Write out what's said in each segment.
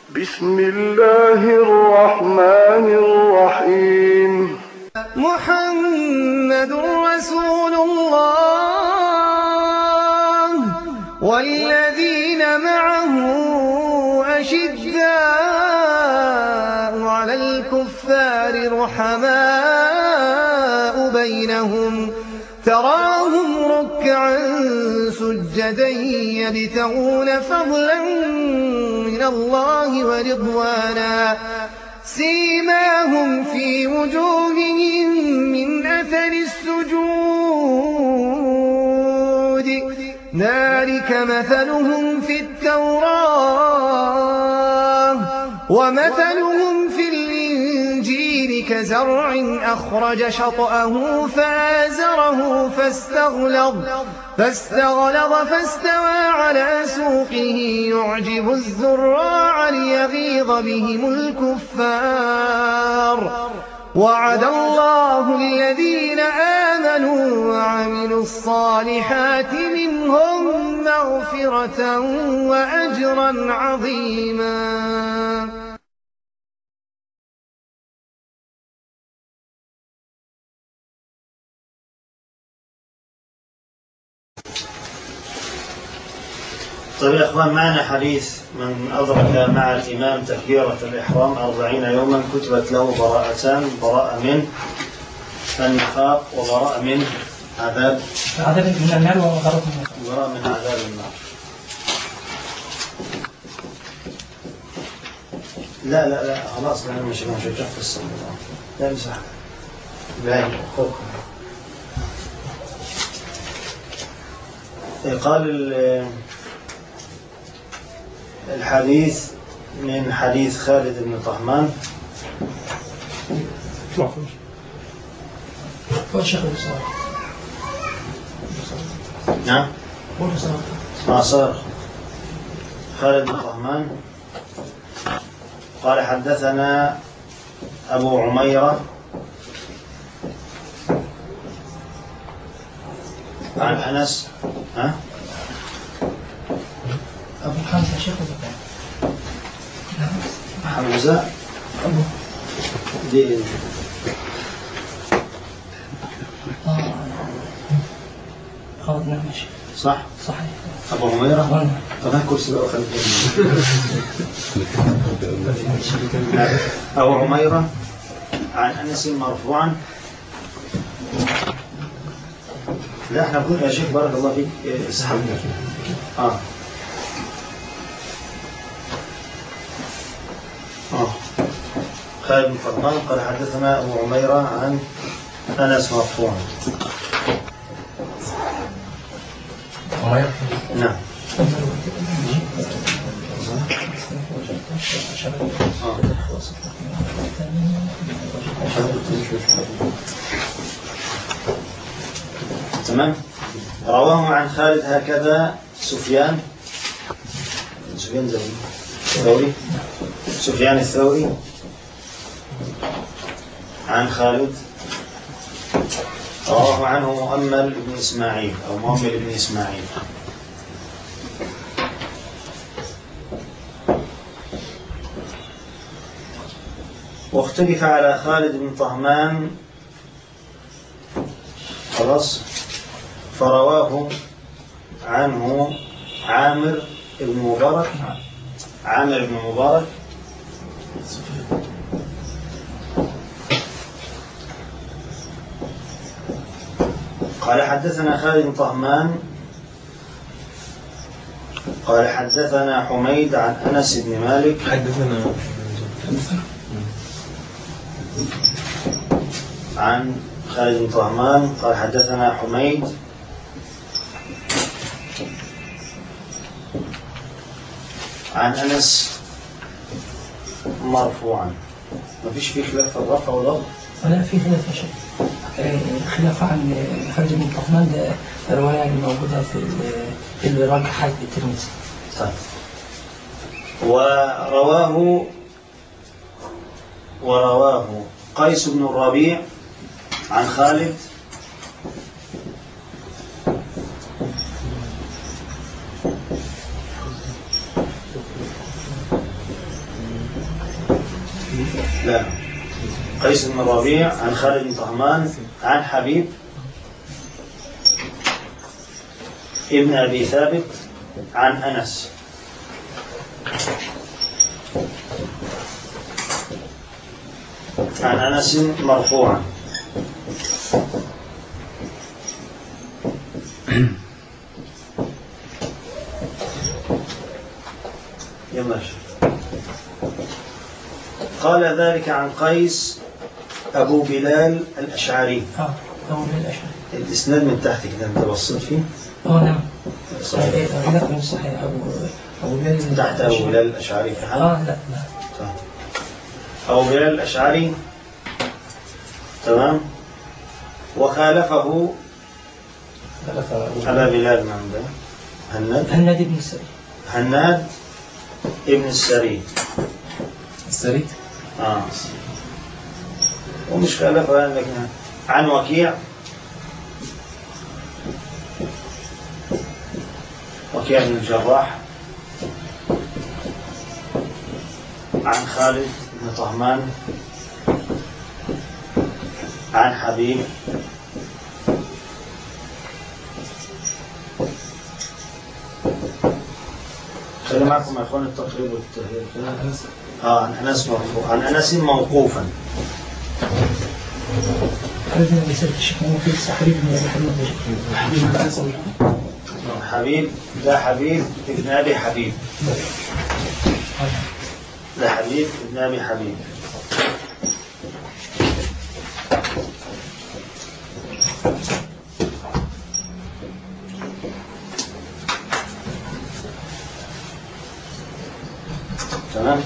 بسم الله الرحمن الرحيم محمد رسول الله والذين معه أشداء على الكفار رحماء بينهم تراهم ركعا سجدا يبتغون فضلا من الله ورضوانا سيماهم في وجوههم من أثر السجود ذلك مثلهم في التوراة ومثلهم في الإنجيل كزرع أخرج شطأه فآزره فاستغلظ فاستغلظ فاستوى على سوقه يعجب الزراع ليغيظ بهم الكفار وعد الله الذين آمنوا وعملوا الصالحات منهم مغفرة وأجرا عظيما طيب يا اخوان معنا حديث من ادرك مع الامام تكبيره الاحرام أربعين يوما كتبت له براءتان براءه من النفاق وبراءه من عذاب عذاب من النار وغرق من النار براءه من عذاب النار لا لا لا خلاص انا مش مش في الصلاة لا مسح لا فوق قال ال- الحديث من حديث خالد بن طهمان هو الشيخ ابو صالح نعم هو ابو صالح ما صار خالد بن طهمان قال حدثنا أبو عميرة عن أنس ها ابو حمزه شيخ ابو حمزة ابو دي اه خالد نعم ماشي صح صحيح أبو عميرة أخوانا. طب هات كرسي بقى وخليك أبو عميرة عن أنس مرفوعا لا احنا بنقول يا شيخ بارك الله فيك إيه، اسحب اه اه خالد بن فرمان قال حدثنا أبو عميرة عن أنس مرفوعا نعم تمام رواه عن خالد هكذا سفيان سفيان زي الثوري سفيان الثوري عن خالد رواه عنه مؤمل بن إسماعيل أو مؤمل بن إسماعيل واختلف على خالد بن طهمان خلاص فرواه عنه عامر بن مبارك عامر بن مبارك قال حدثنا خالد بن طهمان قال حدثنا حميد عن انس بن مالك حدثنا عن خالد بن طهمان قال حدثنا حميد عن انس مرفوعا ما فيش فيه خلاف في الرفع والضبط ولا في خلاف يا شيخ آه، خلاف عن آه، خالد بن طهمان ده رواية يعني موجودة في ال- في الراجحات الترمذي طيب ورواه ورواه قيس بن الربيع عن خالد لا قيس بن الربيع عن خالد بن طهمان عن حبيب ابن أبي ثابت عن أنس عن أنس مرفوعا يلا يا شيخ. قال ذلك عن قيس أبو بلال الأشعري اه هو من الاشهر الإسناد من تحت كده أنت بصيت فيه اه نعم صحيح آه، لا من صحيح ابو ابو بلال تحت أبو بلال الأشعري في حال اه لا لا طيب. أبو بلال الأشعري تمام وخالفه ثلاثة أبو أبا بلال من عنده هناد هنادي بن سعيد هناد ابن السري السري آه. ومش خالفه يعني لكن عن وكيع وكيع بن الجراح عن خالد بن طهمان عن حبيب خلي معكم يا اخوان التقريب والتهيئ كده اه عن انس مرفوع عن انس موقوفا خالد بن ابي سعيد الشيخ مو في حبيب بن ابي حبيب بن شيخ. حبيب ده حبيب ابن ابي حبيب ده حبيب ابن ابي حبيب تمام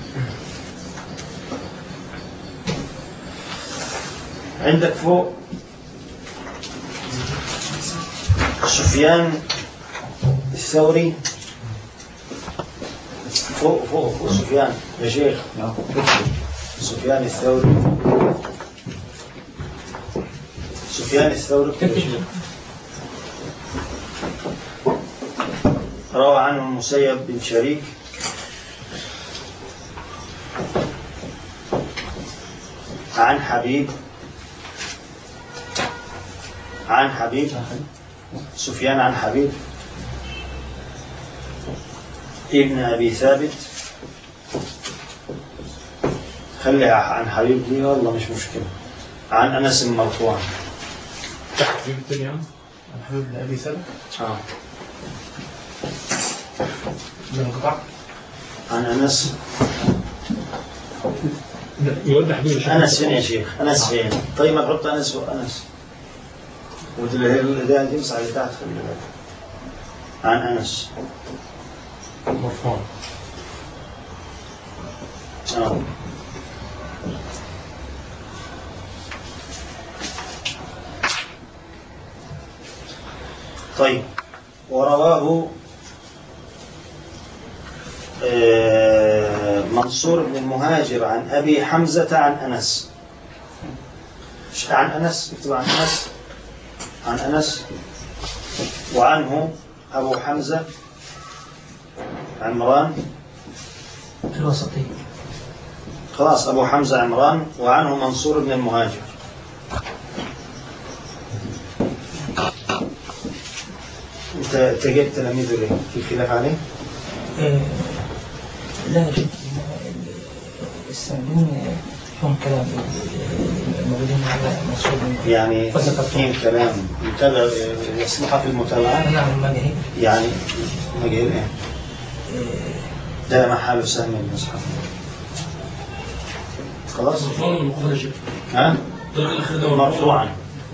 عندك فوق سفيان الثوري فوق فوق فوق سفيان يا شيخ سفيان الثوري سفيان الثوري روى عنه المسيب بن شريك عن حبيب عن حبيب سفيان عن حبيب ابن أبي ثابت خلي عن حبيب دي والله مش مشكلة عن أنس مرفوعا حبيب الدنيا عن حبيب بن أبي ثابت آه. من قطع عن أنس يودع حبيب الشيخ أنس فين يا شيخ أنس فين طيب ما تحط أنس وأنس والإداء تمسح اللي تحت خلي بالك عن أنس مرفوع آه. طيب ورواه آه، منصور بن المهاجر عن أبي حمزة عن أنس مش عن أنس اكتب عن أنس عن أنس وعنه أبو حمزة عمران الوسطي خلاص أبو حمزة عمران وعنه منصور بن المهاجر أنت أنت جبت تلاميذه ليه؟ في خلاف عليه؟ آه، لا جد السندون فيهم كلام الموجودين على منصور بن يعني فذكرته. فيهم كلام متابع يصلح في المتابعة نعم ما جهل يعني مجهول إيه؟ ده محل سهم من المصحف خلاص؟ ها؟ مرفوعا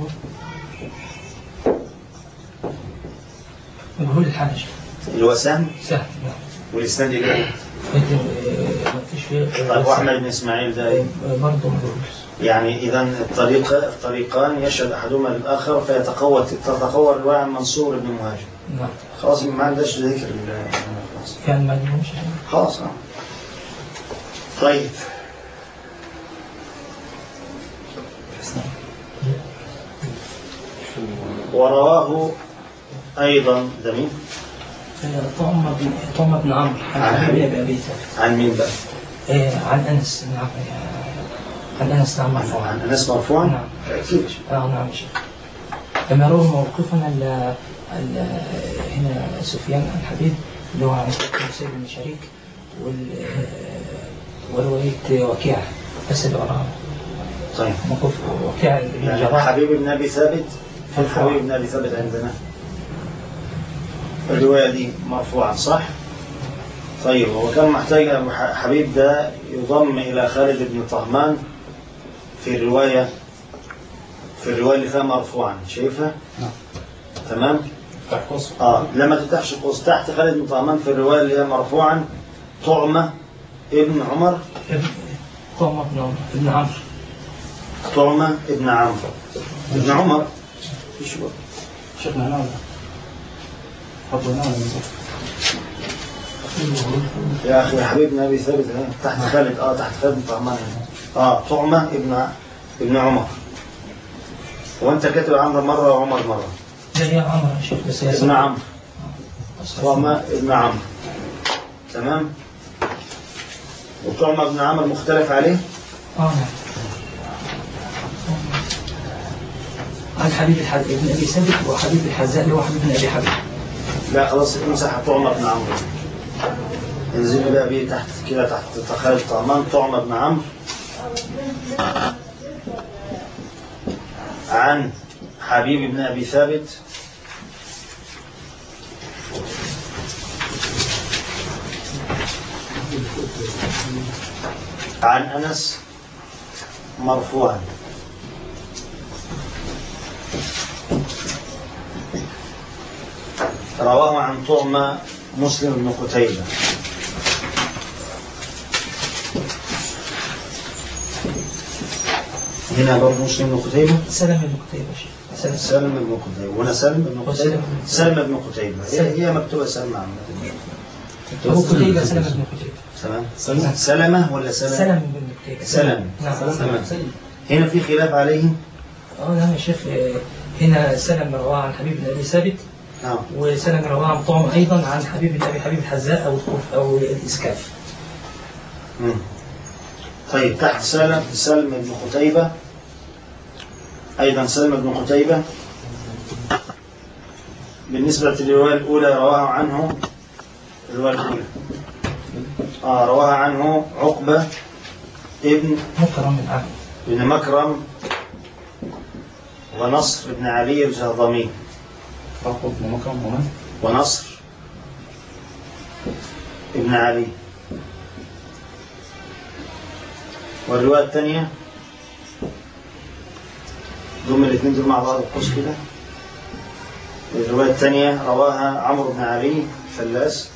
مجهول الحاج اللي هو سهم سهل نعم والإسناد إليه لكن آه، ما فيش فيه طيب وأحمد بن إسماعيل ده إيه؟ برضه مجهول يعني إذا الطريق الطريقان يشهد أحدهما للآخر فيتقوى تتقوى الرواية عن منصور بن مهاجر نعم خلاص ما عندهاش ذكر ال- خلاص. كان ما جهولش خلاص آه. طيب ورواه أيضا ده مين؟ طعم بن طعم بن عمرو عن عن حبيب حبيب. ابي ابي ثابت عن مين بقى؟ إيه، عن أنس نعم آه، عن أنس نعم مرفوعا عن أنس مرفوعا نعم. أكيد آه نعم يا شيخ كما روى موقفا ال- ال- هنا سفيان عن حبيب اللي هو عن سيد بن شريك وال ورواية وكيع بس اللي وراها طيب موقف وكيع بن يعني جراح حبيب بن أبي ثابت فين مرفوع. حبيب بن أبي ثابت عندنا الرواية دي مرفوعة صح؟ طيب هو كان محتاج أبو ح- حبيب ده يضم إلى خالد بن طهمان في الرواية في الرواية اللي فيها مرفوعا شايفها؟ نعم. تمام؟ تحت قصر اه لما تفتحش قوس تحت خالد بن طهمان في الرواية اللي هي مرفوعا طعمة ابن عمر ابن قوم بن عمر ابن عمرو طعمة ابن عمرو ابن عمر ايش هو؟ شيخنا هنا ولا حطوا هنا ولا نزل؟ يا اخي يا حبيبنا ابي ثابت هنا تحت خالد اه تحت خالد بن طهمان هنا اه طعمة ابن ابن عمر وانت كاتب عمرو مرة وعمر مرة ده هي عمرو يا شيخ بس هي ابن عمرو طعمة ابن عمرو تمام وطعمة ابن عمرو مختلف عليه اه نعم عن حبيب الحز... ابن ابي ثابت وحبيب الحذاء اللي هو حبيب بن ابي حبيب لا خلاص امسح طعمة بن عمرو انزل بقى بيه تحت كده تحت خالد طعمان طعمة بن عمرو عن حبيب بن ابي ثابت عن انس مرفوعا رواه عن طعمة مسلم بن قتيبة هنا برضه مسلم بن قتيبة سلم بن قتيبة يا شيخ سلم سلم بن قتيبة وهنا سلم بن قتيبة سلم بن قتيبة هي هي مكتوبة سلم عامة هو قتيبة سلم بن قتيبة تمام سلم. سلمة ولا سلم؟ سلم بن قتيبة سلم. نعم تمام هنا في خلاف عليه اه نعم يا شيخ آه، هنا سلم رواه عن حبيب بن ابي ثابت نعم وسلم رواه عن طعم ايضا عن حبيب بن ابي حبيب الحذاء او الخوف او الاسكاف مم. طيب تحت سلم سلم بن قتيبة أيضا سلم بن قتيبة بالنسبة للرواية الأولى رواه عنه الرواية الأولى آه رواها عنه عقبة ابن مكرم من عام بن مكرم ونصر بن علي الجهضمي عقب بن مكرم ومن؟ ونصر ابن علي والرواية الثانية ضم الاثنين دول مع بعض القوس كده الرواية الثانية رواها عمرو بن علي فلاس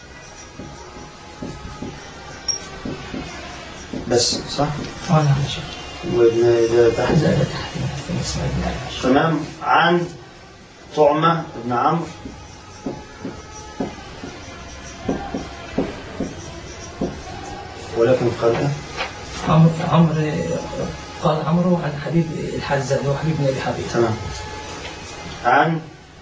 بس صح؟ اه نعم يا شيخ وابن ده تحت لا لا تحت في اسماء الله يا شيخ. تمام عن طعمة بن عمرو ولكن قال إيه؟ عمرو عمرو قال عمرو عن حبيب الحذاء اللي هو حبيب بن ابي حبيب تمام عن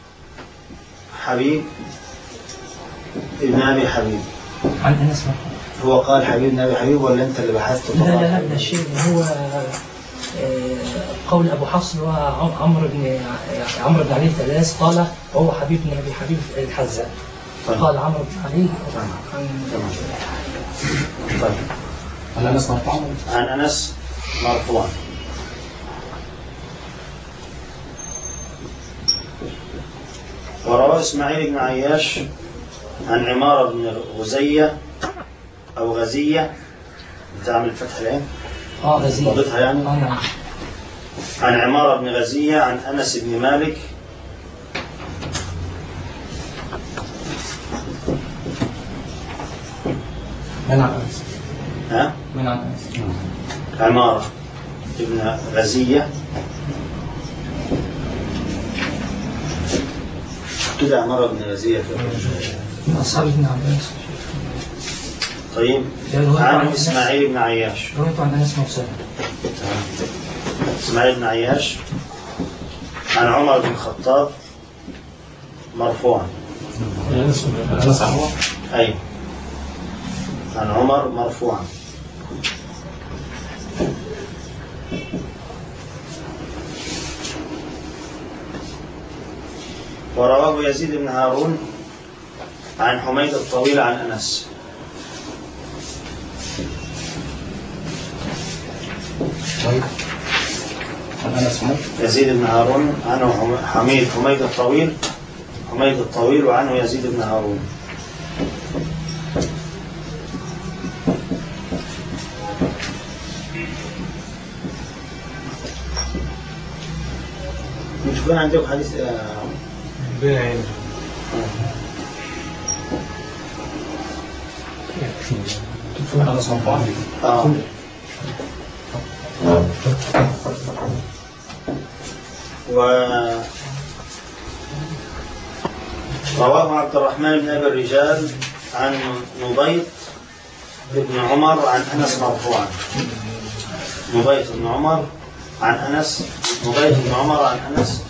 حبيب ابن ابي حبيب عن انس مرفوع هو قال حبيب ابن ابي حبيب ولا انت اللي بحثت لا طبعا لا لا ده الشيء هو آه، قول ابو حفص اللي هو عم- عمرو بن عمرو بن علي الثلاث قال وهو حبيب بن ابي حبيب الحذاء طيب. قال عمرو بن علي تمام. عن طيب هل انس مرفوع؟ عن انس مرفوعا وروى اسماعيل بن عياش عن عمارة بن غزية أو غزية بتعمل الفتح الآن اه غزير ضابطها يعني اه نعم عن عمارة بن غزية عن أنس بن مالك من عن انس؟ ها من عن انس؟ عمارة بن غزية كده عمارة بن غزية كده. من اصحاب ابن عباس طيب ده رواية عن عن أنس. إسماعيل بن عياش روايته عن انس مرسل إسماعيل بن عياش عن عمر بن الخطاب مرفوعا انس انس عمر أي عن عمر مرفوعا ورواه يزيد بن هارون عن حميد الطويل عن أنس طيب أنا اسمه يزيد بن هارون عنه حم- حميد حميد الطويل حميد الطويل وعنه يزيد بن هارون مش يكون عندك حديث آه، بين عين أنا صنفان آه. و رواه عبد الرحمن بن ابي الرجال عن نبيط بن عمر عن انس مرفوعا نبيط بن عمر عن انس نبيط بن عمر عن انس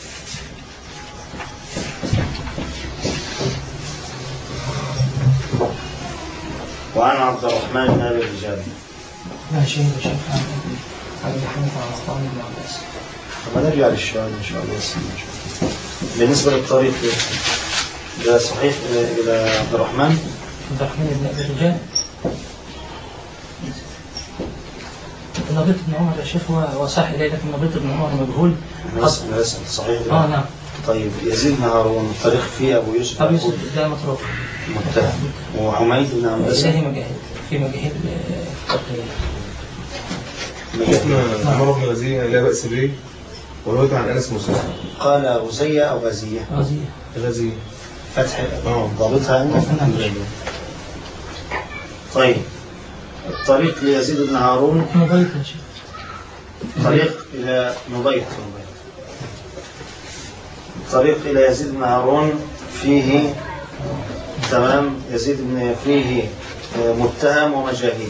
وعن عبد الرحمن بن ابي الرجال لا شيء يا شيخ عن أبي حنيفة عن عطاء بن عباس طب نرجع للشهادة إن شاء الله بس بالنسبة للطريق ده صحيح إلى إلى عبد الرحمن عبد الرحمن بن أبي الرجال نبيط بن عمر يا شيخ هو وصح إليه لكن نبيط بن عمر مجهول بس بس صحيح اه نعم طيب يزيد بن هارون الطريق فيه أبو يوسف أبو يعقوب يوسف ده متروك متهم وحميد بن عباس إلهي مجاهد في مجاهد آه، قتل. حكم عمر بن غزية لا بأس به وروايته عن أنس موسى قال غزية أو غزية غزية غزية فتح آه. ضابطها عندك طيب الطريق ليزيد بن هارون نبيط يا شيخ طريق إلى نبيط طريق إلى يزيد بن هارون فيه تمام يزيد بن فيه آه، متهم ومجاهيل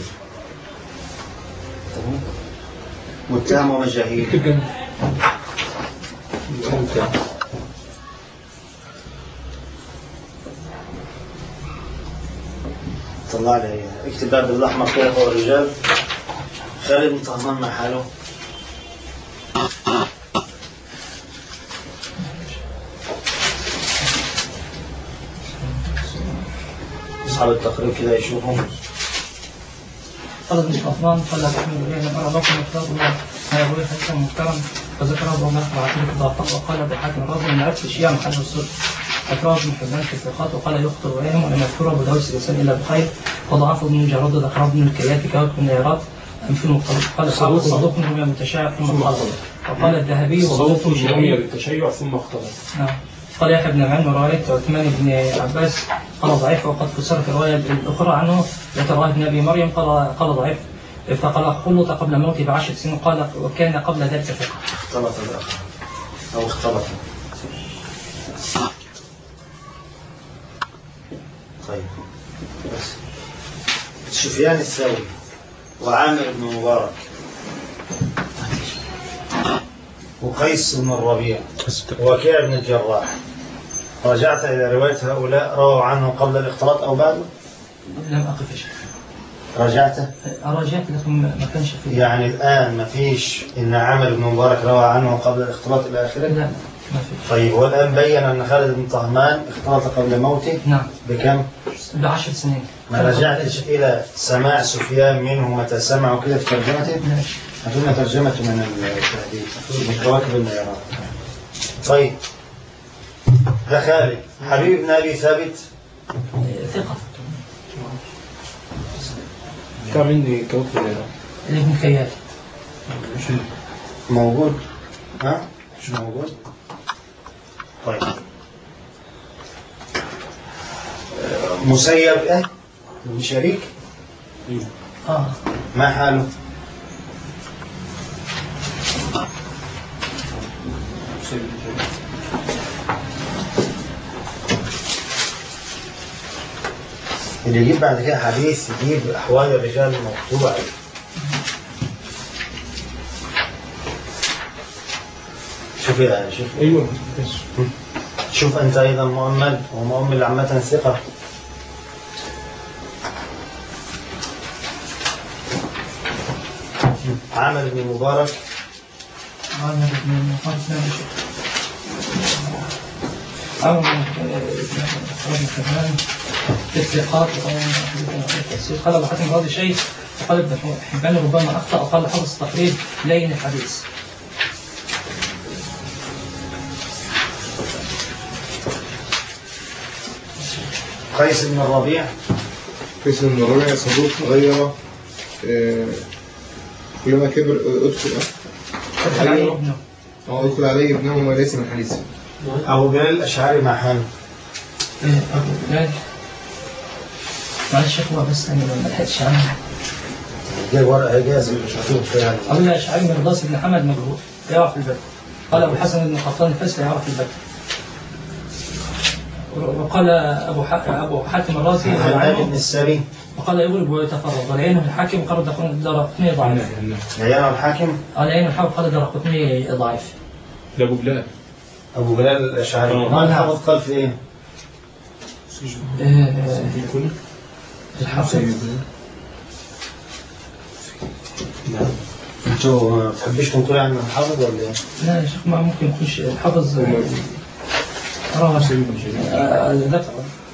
تمام؟ متهم ومجاهيل طلع لي اكتب باب بالأحمر كده فوق الرجال خالد بن طهمان مع حاله أصحاب التقريب كده يشوفهم قال ابن صفوان قال الحمد لله لم ارى لكم افراد الله ما يقول حسن محترم فذكره ابو مالك العتيق ضعفه وقال ابو حاتم الرازي ما عرفت الشيعة محل الصدق أكراه ابن حبان في الثقات وقال يخطر ويهم ولم يذكره أبو داود السلسل إلا بخير وضعفه ابن جراد ذكره ابن الكيات كوكب النيرات أم في المختلط قال صدوق صدوق من المتشاع ثم خلط وقال الذهبي صوت وضعفه رمي شديد بالتشيع ثم اختلط نعم قال يحيى بن معين ورواية عثمان بن عباس قال ضعيف وقد فسر في الرواية الأخرى عنه لتراه بن أبي مريم قال قال ضعيف فقال خلط قبل موته بعشر سنين قال وكان قبل ذلك ثقة اختلط الآخر أو اختلط طيب بس سفيان الثوري وعامر بن مبارك وقيس بن الربيع وكيع بن الجراح رجعت إلى رواية هؤلاء رووا عنه قبل الاختلاط أو بعده لم أقف يا شيخ رجعته أراجعت لكن ما كانش فيه يعني الآن ما فيش إن عامر بن مبارك روى عنه قبل الاختلاط إلى آخره لا ما فيش طيب والآن بين أن خالد بن طهمان اختلط قبل موته نعم بكم؟ بعشر سنين ما رجعتش إلى سماع سفيان منه متى سمعوا كده في ترجمته؟ ماشي. أظن ترجمته من التهديد من كواكب النيران طيب ده خالد حبيب بن أبي ثابت ثقة كان مني كوكب الليلة ابن كيات موجود ها؟ مش موجود؟ طيب آه، مسيب إيه؟ بن شريك اه ما حاله؟ اللي يجيب بعد كده حديث يجيب أحوال الرجال المقطوعة شوف يا شوف أيوة شوف أنت أيضا مؤمل ومؤمل عامة ثقة عامر بن مبارك عامر بن خالد بن شيخ عامر بن بن كمان الثقات التفسير قال ابو حاتم راضي شيء وقال ابن حبان ربما اخطا وقال حفظ التقريب لين الحديث قيس بن الربيع قيس بن الربيع صدوق غير آه، كلما كبر ادخل فتح عليه ابنه اه ادخل عليه ابنه وما ليس من حديثه أبو بلال الأشعري مع حامد إيه، أبو بلال معلش هو بس انا ما لحقتش عنه جايب ورقة إجازة مش مكتوب فيها أبو الأشعري من الراس بن حمد مجهول لا يعرف البدء قال أبو الحسن بن قطان الفاس لا يعرف البدء وقال أبو ح... أبو حاتم الرازي حماد بن عنه السري وقال يغلب ويتفرد ولعينه الحاكم قال دار قطني ضعيف عيان الحاكم قال عين الحاكم قال دار قطني ضعيف ده ابو بلال أبو بلال الأشعري آه. ما الحافظ قال في إيه؟ آه، الحافظ أنتوا ما بتحبش تنقلوا عن الحافظ ولا إيه؟ لا يا شيخ ما ممكن يخش الحافظ روى آه، ذكر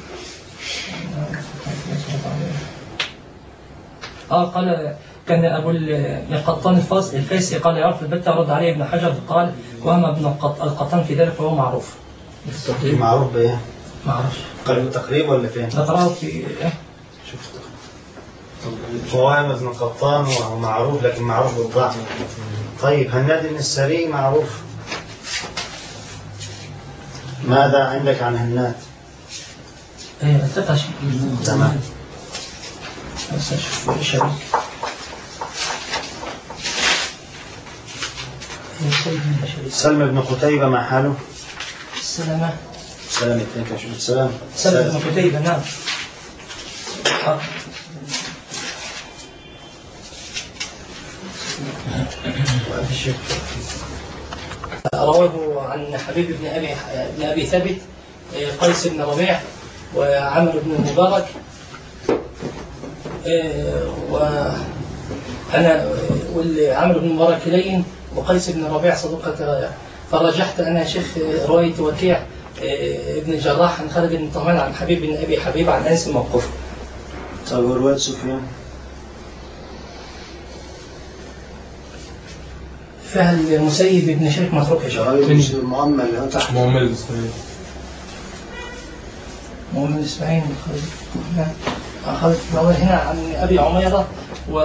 اه قال كان ابو ال- القطان الفاس الفاسي قال يعرف البتة رد عليه ابن حجر قال وهم ابن القط- القطان في ذلك فهو معروف معروف بإيه؟ ما اعرفش قال التقريب ولا فين؟ ذكره في إيه؟ فوائم ابن قطان وهو معروف لكن معروف بالضعف طيب هناد بن السري معروف ماذا عندك عن هناد؟ ايه التقى شيء تمام بس اشوف ايش هذا. إيه، سلم يا شريف. سلم بن قتيبة مع حاله السلامة سلام اثنين كشف السلام سلم بن قتيبة نعم آه. رواه عن حبيب بن ابي بن ابي ثابت آه، قيس بن ربيع وعمر بن المبارك آه، وانا وعمر بن المبارك لين وقيس بن ربيع صدوقة فرجحت انا يا شيخ روايه وكيع آه، ابن الجراح عن خالد بن طهمان عن حبيب بن ابي حبيب عن انس موقوف طيب ورواية سفيان فهل المسيب بن شريك متروك يا شيخ المؤمل اللي هو تحت محمد الاسلامي مؤمن اسماعيل بن خالد نعم. آه، خالد بن عمر هنا عن ابي عميره و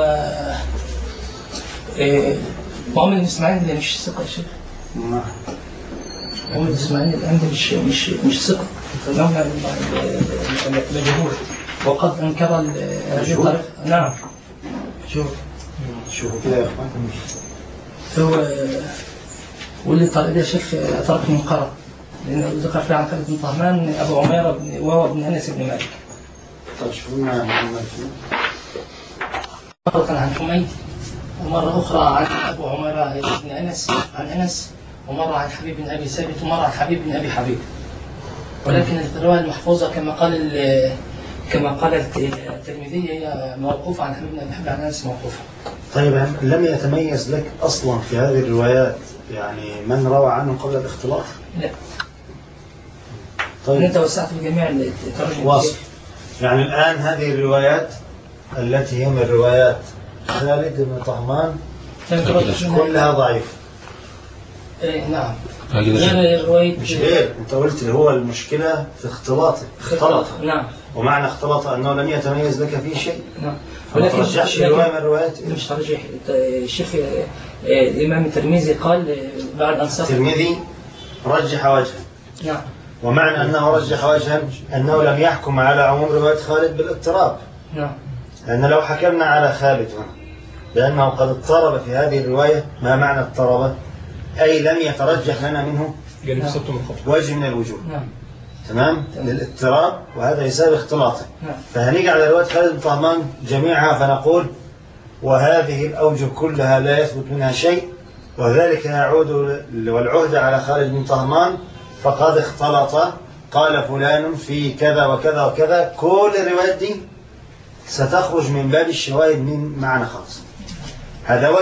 إيه، مؤمن اسماعيل اللي مش ثقه يا شيخ نعم. مؤمن اسماعيل اللي عنده مش مش مش ثقه مولى مجهول وقد انكر ال- هذه مجهول؟ الطريقه نعم مجهول شوفوا كده يا اخوان هو واللي الطريقه دي يا شيخ طريق منقرة لأنه ذكر فيها عن خالد بن طهمان أبو عميرة بن- وهو ابن أنس بن مالك طيب شوفوا لنا محمد فيه. مرة عن حميد ومرة أخرى عن أبو عميرة بن أنس عن أنس ومرة عن حبيب بن أبي ثابت ومرة عن حبيب بن أبي حبيب ولكن الرواية المحفوظة كما قال ال- كما قال الترمذي هي موقوفة عن حبيب بن أبي حبيب عن أنس موقوفة طيب لم يتميز لك اصلا في هذه الروايات يعني من روى عنه قبل الاختلاط لا طيب أنت وسعت بجميع الترجمة واصل يعني الآن هذه الروايات التي هي من روايات خالد بن طهمان كلها ضعيفة إيه نعم غير رواية مش غير انت قلت اللي هو المشكلة في اختلاطه اختلط نعم ومعنى اختلط انه لم يتميز لك في شيء نعم فما ترجحش رواية من الروايات مش ترجيح الشيخ آه، الإمام الترمذي قال آه، بعد أن سقط الترمذي رجح وجها نعم ومعنى انه رجح وجها انه لم يحكم على عموم رواية خالد بالاضطراب نعم لأن لو حكمنا على خالد هنا بأنه قد اضطرب في هذه الرواية ما معنى اضطرب؟ أي لم يترجح لنا منه جانب نعم. سبت من خطوة وجه من الوجوه نعم تمام؟ للاضطراب وهذا يساوي اختلاطه نعم فهنيجي على رواية خالد بن طهمان جميعها فنقول وهذه الأوجه كلها لا يثبت منها شيء وذلك يعود ل- والعهد على خالد بن طهمان فقد اختلط قال فلان في كذا وكذا وكذا كل الروايات دي ستخرج من باب الشواهد من معنى خاص هذا وجه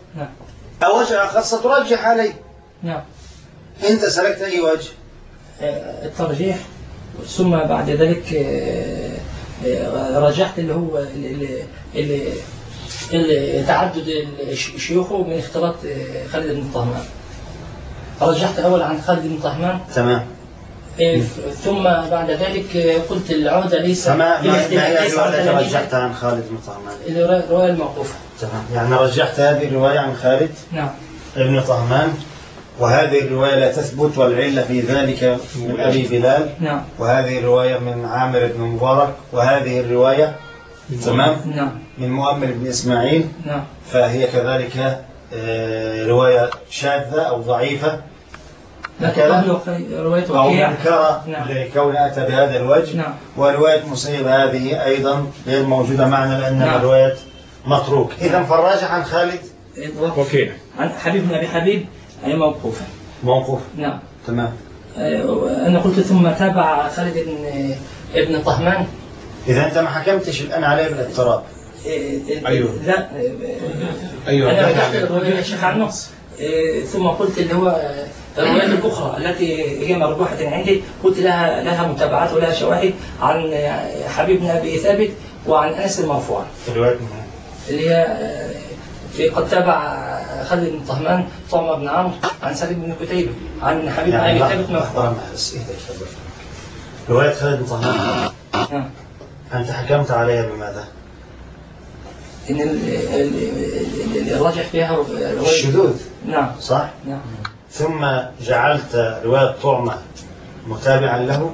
نعم أو وجه آخر سترجح عليه نعم أنت سلكت أي وجه آه، الترجيح ثم بعد ذلك آه، آه، رجحت اللي هو اللي, اللي, اللي تعدد الش- شيوخه من اختلاط آه، خالد بن طهمان رجحت أول عن خالد بن طهمان تمام آه، ف- ثم بعد ذلك آه، قلت العودة ليس فما ما ما ليس- هي ليس الرواية عودة التي نبيلة. رجحتها عن خالد بن طهمان الرواية الرواية الموقوفة تمام يعني رجحت هذه الرواية عن خالد نعم ابن طهمان وهذه الرواية لا تثبت والعلة في ذلك من أبي بلال نعم وهذه الرواية من عامر بن مبارك وهذه الرواية تمام نعم من مؤمل بن إسماعيل نعم فهي كذلك آه، رواية شاذة أو ضعيفة لكن هكذا؟ قبل رواية أو وكيع منكرة نعم. لكون أتى بهذا الوجه نعم ورواية مسيب هذه أيضا غير موجودة معنا لأنها نعم. رواية متروك إذا فالراجح عن خالد وكيع عن حبيب بن أبي حبيب أي موقوفة موقوف نعم تمام آه، أنا قلت ثم تابع خالد بن ابن طهمان إذا أنت ما حكمتش الآن عليه بالاضطراب آه، أيوه. لا آه، أيوه أنا ده فتحت يعني. الرواية يا شيخ عنه آه، ثم قلت اللي هو آه، الروايات الأخرى التي هي مرجوحة عندي قلت لها لها متابعات ولها شواهد عن آه، حبيب بن أبي ثابت وعن أنس المرفوع رواية اللي هي آه، في قد تابع خالد بن طهمان طعمة بن عمرو عن سالم بن كتيبة عن حبيب بن أبي ثابت مرفوع لحظة بس إيه ده يخبر. رواية خالد بن طهمان نعم أنت حكمت عليها بماذا؟ إن ال- ال- ال- الراجح فيها رواية الشذوذ نعم صح؟ نعم ثم جعلت رواية طعمة متابعا له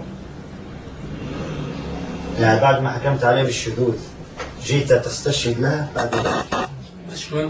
يعني بعد ما حكمت عليه بالشذوذ جيت تستشهد لها بعد ذلك شوي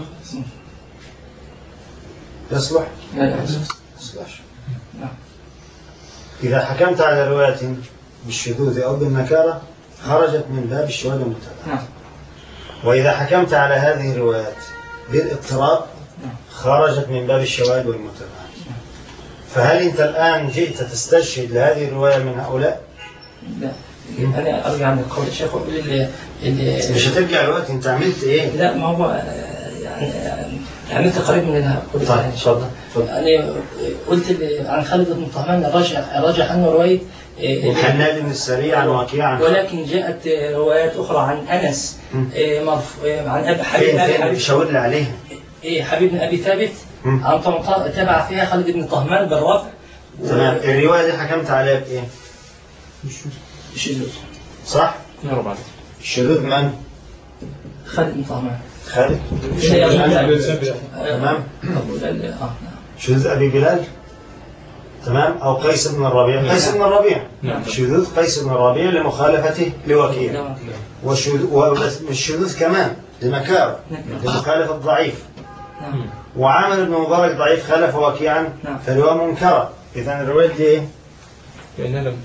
يصلح؟ لا لا يصلحش نعم. إذا حكمت على رواية بالشذوذ أو بالنكارة خرجت من باب الشواذ المتابعة نعم وإذا حكمت على هذه الروايات بالاضطراب نعم. خرجت من باب الشواذ والمتابعة فهل أنت الآن جئت تستشهد لهذه الرواية من هؤلاء؟ لا أنا أرجع عن قول الشيخ وأقول اللي اللي مش هترجع الوقت أنت عملت إيه؟ لا ما هو آه، يعني آه، عملت قريب من اللي هقوله طيب يعني إن شاء الله اتفضل. يعني قلت اللي عن خالد بن طهمان الراجح الراجح عنه رواية آه، وحناد بن السريع عن وكيع عن ولكن جاءت آه، روايات أخرى عن أنس مم. آه، مرف- آه، عن أبي حبيب فين أبي فين حبيب شاور لي عليها إيه حبيب بن أبي ثابت مم. عن طمطا تبع فيها خالد بن طهمان بالرفع تمام الرواية دي حكمت عليها بإيه؟ شذوذ صح؟ نهار بعد الشذوذ من؟ خالد بن طهمان خالد هي أبو بلال. تمام أبو بلال، آه نعم. شذوذ أبي بلال تمام أو قيس بن الربيع قيس بن الربيع نعم. شذوذ قيس بن الربيع لمخالفته لوكيع نعم. وشذ- والشذوذ كمان لمكاره نعم. لمخالفة ضعيف نعم. وعامر بن مبارك ضعيف خالف وكيعا نعم. فالرواية منكرة إذا الرواية دي إيه؟ لأنها لم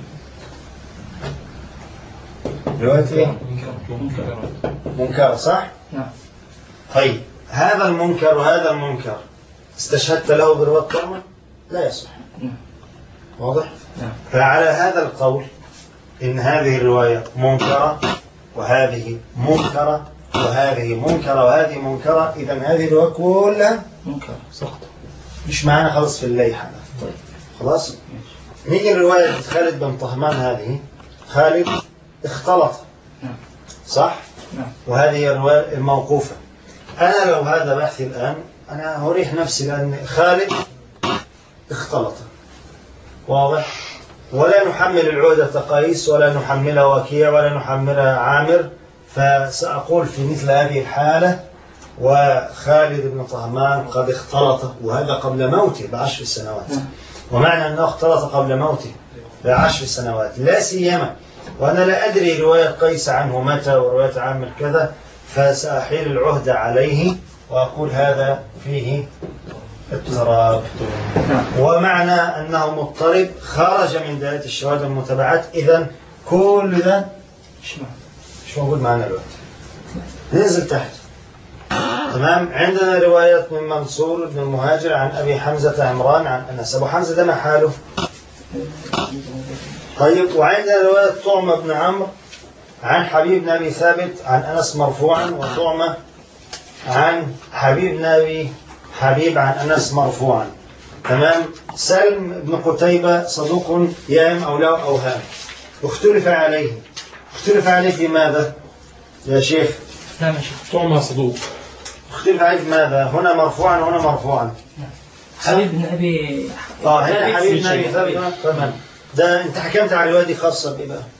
رواية إيه؟ منكر منكرة صح؟ نعم طيب هذا المنكر وهذا المنكر استشهدت له برواية طعمة؟ لا يصح نعم. واضح؟ نعم. فعلى هذا القول إن هذه الرواية منكرة وهذه منكرة وهذه منكرة وهذه منكرة إذا هذه الرواية كلها منكر سقط مش معانا خلاص في الليحة طيب خلاص نيجي لرواية خالد بن طهمان هذه خالد اختلط نعم. صح نعم. وهذه هي الرواية الموقوفة أنا لو هذا بحثي الآن أنا أريح نفسي لأن خالد اختلط واضح ولا نحمل العودة قيس ولا نحملها وكيع ولا نحملها عامر فسأقول في مثل هذه الحالة وخالد بن طهمان قد اختلط وهذا قبل موته بعشر سنوات نعم. ومعنى أنه اختلط قبل موته بعشر سنوات لا سيما وأنا لا أدري رواية قيس عنه متى ورواية عامر كذا فسأحيل العهدة عليه وأقول هذا فيه اضطراب نعم. ومعنى أنه مضطرب خرج من دائرة الشواذ والمتابعات إذا كل ده ايش معنى؟ مش موجود معنا الوقت ننزل تحت تمام عندنا رواية من منصور بن المهاجر عن أبي حمزة عمران عن أنس أبو حمزة ده ما حاله طيب وعندنا رواية طعمة بن عمرو عن حبيب بن أبي ثابت عن أنس مرفوعا وطعمة عن حبيب بن أبي حبيب عن أنس مرفوعا تمام سلم بن قتيبة صدوق يهم أو له أوهام اختلف عليه اختلف عليه في ماذا يا شيخ نعم يا شيخ طعمة صدوق اختلف عليه في ماذا هنا مرفوعا وهنا مرفوعا حبيب بن أبي اه هنا حبيب بن ابي شيء. ثابت تمام ده انت حكمت على الروايه دي خاصه بايه بقى؟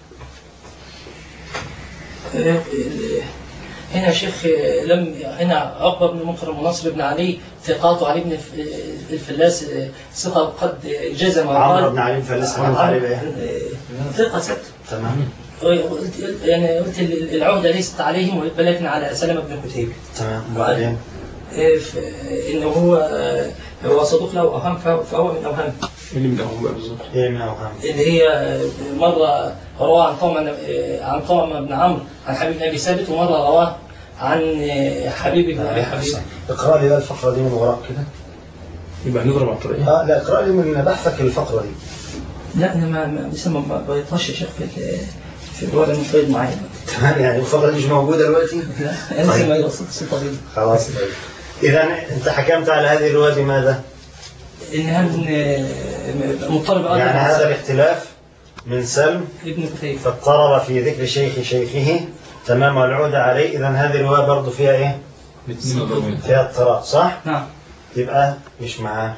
هنا يا شيخ لم هنا عقبة بن مكرم ونصر بن علي ثقات علي بن الف- الفلاس ثقة قد جزم عمرو وقال بن علي الفلاس حكمت عليه بايه؟ ثقة ست تمام قلت يعني قلت العهدة ليست عليهم ولكن على سلمة بن قتيبة تمام وبعدين ف- انه هو هو صدوق له اوهام فهو فهو من اوهام اللي من أهم بقى بالظبط ايه من اوهام؟ اللي هي مرة رواه عن طعم عن طعم بن عمرو عن حبيب بن ابي ثابت ومرة رواه عن حبيب بن ابي حبيب اقرا لي بقى الفقره دي من وراك كده يبقى هنضرب على الطريقة اه لا اقرا لي من بحثك الفقره دي لا انا ما ما لسه ما بيطلعش يا شيخ في ال- في الورق المفيد معايا تمام يعني الفقره دي مش موجوده دلوقتي؟ لا انا لسه ما يوصلش طبيب خلاص طيب اذا انت حكمت على هذه الروايه بماذا؟ انها من مضطرب يعني هذا الاختلاف من سلم ابن كتيب فاضطرب في ذكر شيخ شيخه تمام والعود عليه اذا هذه الروايه برضه فيها ايه؟ الاثنين مضروبين فيها اضطراب صح؟ نعم يبقى مش معاه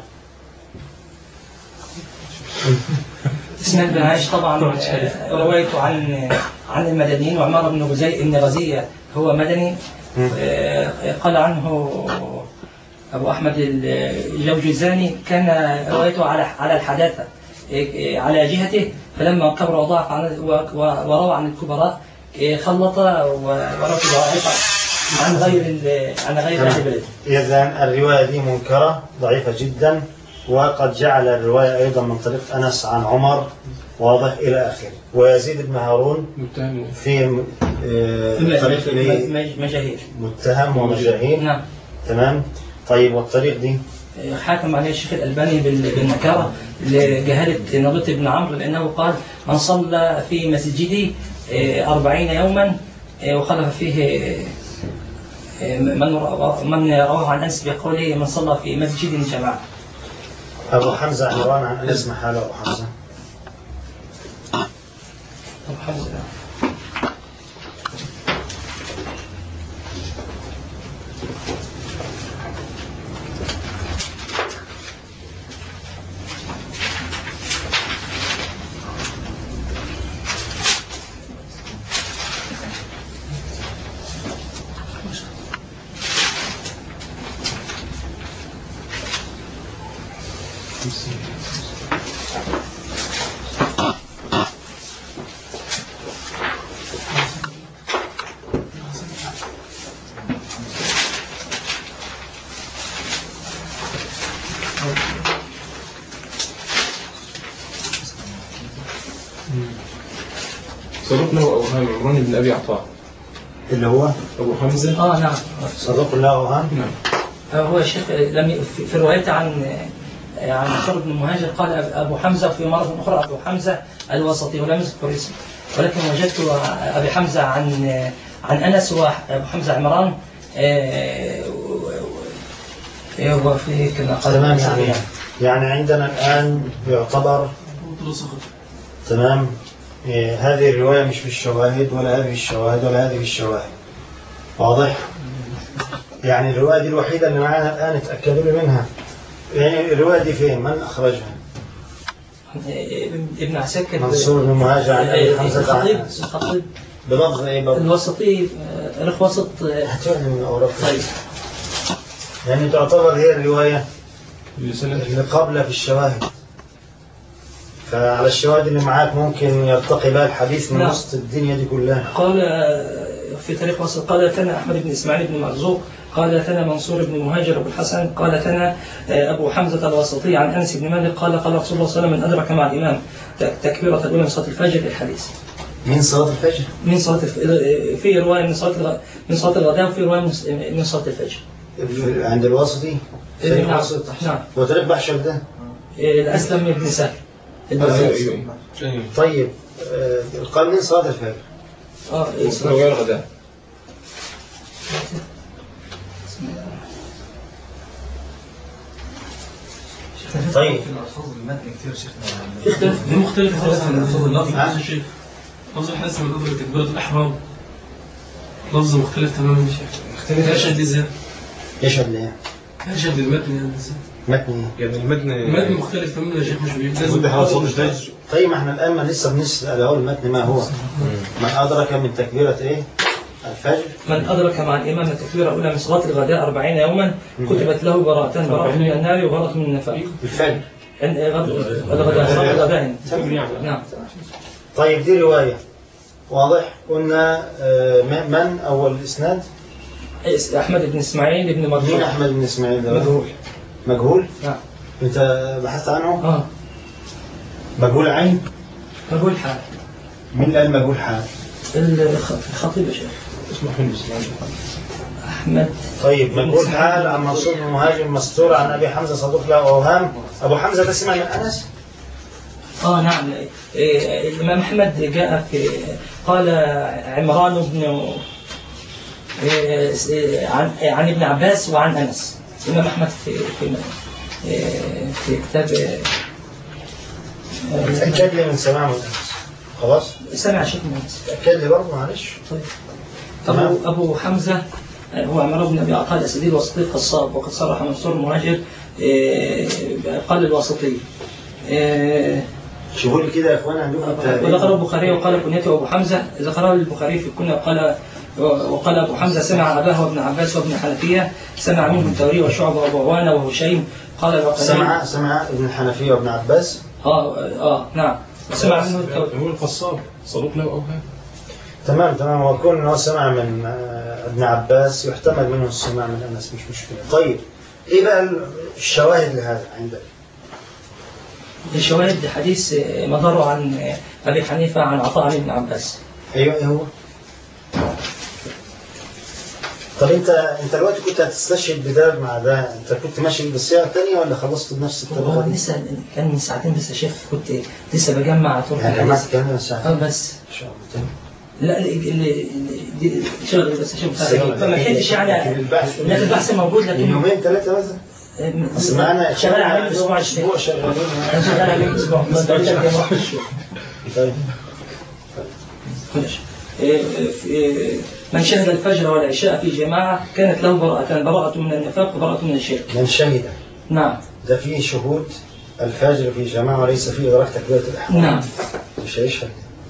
اسماعيل بن عايش طبعا آه، روايته عن عن المدنيين وعمار بن غزي بن غزية هو مدني آه، قال عنه أبو أحمد الجوجزاني كان روايته على على الحداثة آه، على جهته فلما كبر وضاعف عن و- و- وروى عن الكبراء آه، خلط و- وروى ضعيف عن غير ال- عن غير أهل بلده إذا الرواية دي منكرة ضعيفة جدا وقد جعل الرواية أيضا من طريق أنس عن عمر واضح إلى آخره ويزيد بن هارون متهم في آه، طريق إليه مج- مجاهير متهم ومجاهيل نعم تمام طيب والطريق دي حاكم عليه الشيخ الألباني بال- بالنكارة لجهالة نضيط بن عمرو لأنه قال من صلى في مسجدي آه، أربعين يوما آه، وخلف فيه آه، من رو- من رواه عن أنس بقوله من صلى في مسجد جماعة أبو حمزة عمران عن أنس ما حاله أبو حمزة أبو حمزة. صدوق له أوهام عمران بن أبي عطاء اللي هو أبو حمزة آه نعم صدوق له أوهام نعم هو الشيخ لم ي- في- في روايته عن عن بشر بن المهاجر قال أبو حمزة في مرة أخرى أبو حمزة الوسطي ولم يذكر اسمه ولكن وجدت أبي حمزة عن عن أنس وأبو حمزة عمران آه، و- و- هو في كما قال تمام النبي يعني يعني عندنا الآن يعتبر تمام إيه هذه الرواية مش في الشواهد ولا هذه الشواهد ولا هذه الشواهد واضح؟ يعني الرواية دي الوحيدة اللي معانا الآن اتأكدوا لي منها يعني الرواية دي فين؟ من أخرجها؟ ابن عساكر منصور بن مهاجر عن أبي حمزة الخطيب عن- الخطيب بلفظ إيه برضه؟ الوسطي آه، رخ وسط آه، هاتوا لي من الأوراق طيب يعني تعتبر هي الرواية لسنة اللي قبل في الشواهد فعلى الشواهد اللي معاك ممكن يرتقي بها الحديث من نعم. وسط الدنيا دي كلها قال في تاريخ مصر قال ثنا أحمد بن إسماعيل بن مرزوق قال ثنا منصور بن مهاجر أبو الحسن قال ثنا أبو حمزة الوسطي عن أنس بن مالك قال قال رسول الله صلى الله عليه وسلم من أدرك مع الإمام ت- تكبيرة الأولى من صلاة الفجر الحديث من صلاة الفجر من صلاة الف... في رواية من صلاة الغ... من صلاة الغداء وفي رواية من من صلاة الفجر في- عند الوسطي في نعم الوسط نعم وترك بحشر ده الأسلم بن سهل أيوه البغدادي. أيوه أيوه طيب آه، قال من صلاة الفجر اه إيه، صلاة- رواية الغداء طيب في اختلاف دي مختلفة خالص عن لفظ اللفظ نعم. يا شيخ لفظ الحديث من أدرك تكبيرة الإحرام لفظ مختلف تماما يا شيخ يشهد ازاي؟ يشهد ليه؟ يشهد المتن يعني ازاي؟ متن يعني المتن المتن مختلف تماما يا شيخ مش بيه لازم وده حاصل مش ده طيب ما احنا الآن ما لسه بنسأل أهو المتن ما هو من أدرك من تكبيرة إيه؟ الفجر من أدرك مع الإمام التكبيرة الأولى من صلاة الغداء أربعين يوما كتبت له براءتان براءة من النار وبراءة من النفاق الفجر عند غد- الغداء صلاة الغداء نعم طيب دي رواية واضح قلنا آه، م- من أول الإسناد إس- أحمد بن إسماعيل بن مين مرزوق أحمد بن إسماعيل ده مجهول مجهول نعم أنت بحثت عنه آه مجهول عين مجهول حال مين اللي قال مجهول حال الخ- الخطيب يا شيخ اسمه حمص أحمد طيب مجهول حال عن منصور بن مهاجم مستور عن أبي حمزة صدوق له أوهام أبو حمزة ده سمع من أنس آه نعم إيه، الإمام أحمد جاء في قال عمران بن إيه، إيه، عن عن ابن عباس وعن أنس الإمام أحمد في في إيه، في كتاب إيه، تأكد لي من سماع من أنس خلاص سمع شيء من أنس تأكد لي برضه معلش طيب تمام. أبو أبو حمزة آه، هو عمرو بن أبي عطاء الأسدي الوسطي القصاب وقد صرح منصور المهاجر إيه، قال الوسطي إيه، شوفوا لي كده يا إخوان عندكم التاريخ. وذكر البخاري وقال كنيته أبو حمزة ذكره البخاري في الكنية وقال وقال أبو حمزة سمع أباه وابن عباس وابن حنفية سمع منه الثوري وشعبة وأبو عوانة وهشيم قال الوقدي سمع سمع ابن الحنفية وابن عباس آه آه نعم سمع منه الثوري هو القصاب صدوق له اوهام تمام تمام وكون انه سمع من آه، ابن عباس يحتمل منه السماع من انس مش مشكله طيب ايه بقى الشواهد لهذا عندك الشواهد حديث مداره عن أبي حنيفة عن عطاء عن ابن عباس ايوه ايه هو طب انت انت دلوقتي كنت هتستشهد بده مع ده انت كنت ماشي بالصيغه الثانيه ولا خلصت بنفس هو الطريقه دي؟ لسه كان من ساعتين بس يا شيخ كنت لسه بجمع طرق يعني جمعت الحديث كام ساعه اه بس ان شاء الله تمام. لا اللي اللي دي شغل بس شغل فما لحقتش لكن يعني البحث لكن البحث موجود من لكن يومين ثلاثه مثلا بس معانا شغال عليه الاسبوع الشيخ اسبوع شغالين انا شغال عليه الاسبوع بس بقول لك يا طيب ماشي. إيه، إيه، من شهد الفجر والعشاء في جماعة كانت له براءتان براءة من النفاق وبراءة من الشرك من شهد نعم ده فيه شهود الفجر في جماعة وليس فيه إدراك تكبيرة الإحرام نعم مش هيشهد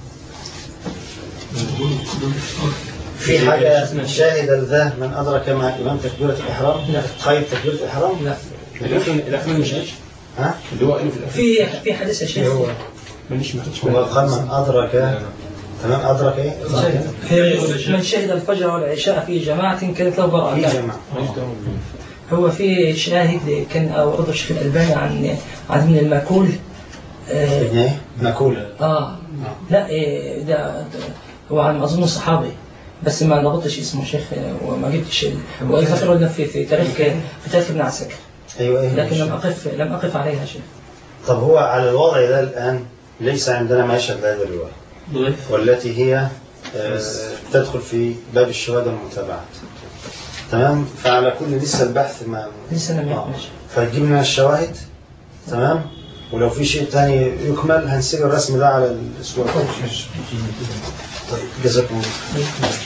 في حاجة شاهد ذا من أدرك مع الإمام تكبيرة الإحرام لا. خير تكبيرة الإحرام لا الاخر الاخر مش عايش ها اللي هو قاله في الاخر في في حديث يا شيخ ماليش ما خدتش هو بالي. قال من أدرك تمام أدرك إيه أدرك من شهد الفجر والعشاء في جماعة كانت له في براءتان جماعة ماليش دعوه بيه. هو في شاهد كان أورده الشيخ الألباني عن عن ابن الماكول آه، ابن إيه نقول اه لا إيه ده ده هو عن اظن صحابي بس ما ضبطتش اسمه شيخ آه، وما جبتش وذكر له في في تاريخ في تاريخ ابن عساكر أيوة إيه لكن لم اقف لم اقف عليها شيخ طب هو على الوضع ده الآن ليس عندنا ما يشهد هذه الرواية ضعيف والتي هي آه، تدخل في باب الشهادة والمتابعات تمام فعلى كل لسه البحث ما لسه لم آه. يكمل فهتجيب لنا الشواهد تمام ولو في شيء تاني يكمل هنسيب الرسم ده على الاسبوع الجاي. طيب جزاكم الله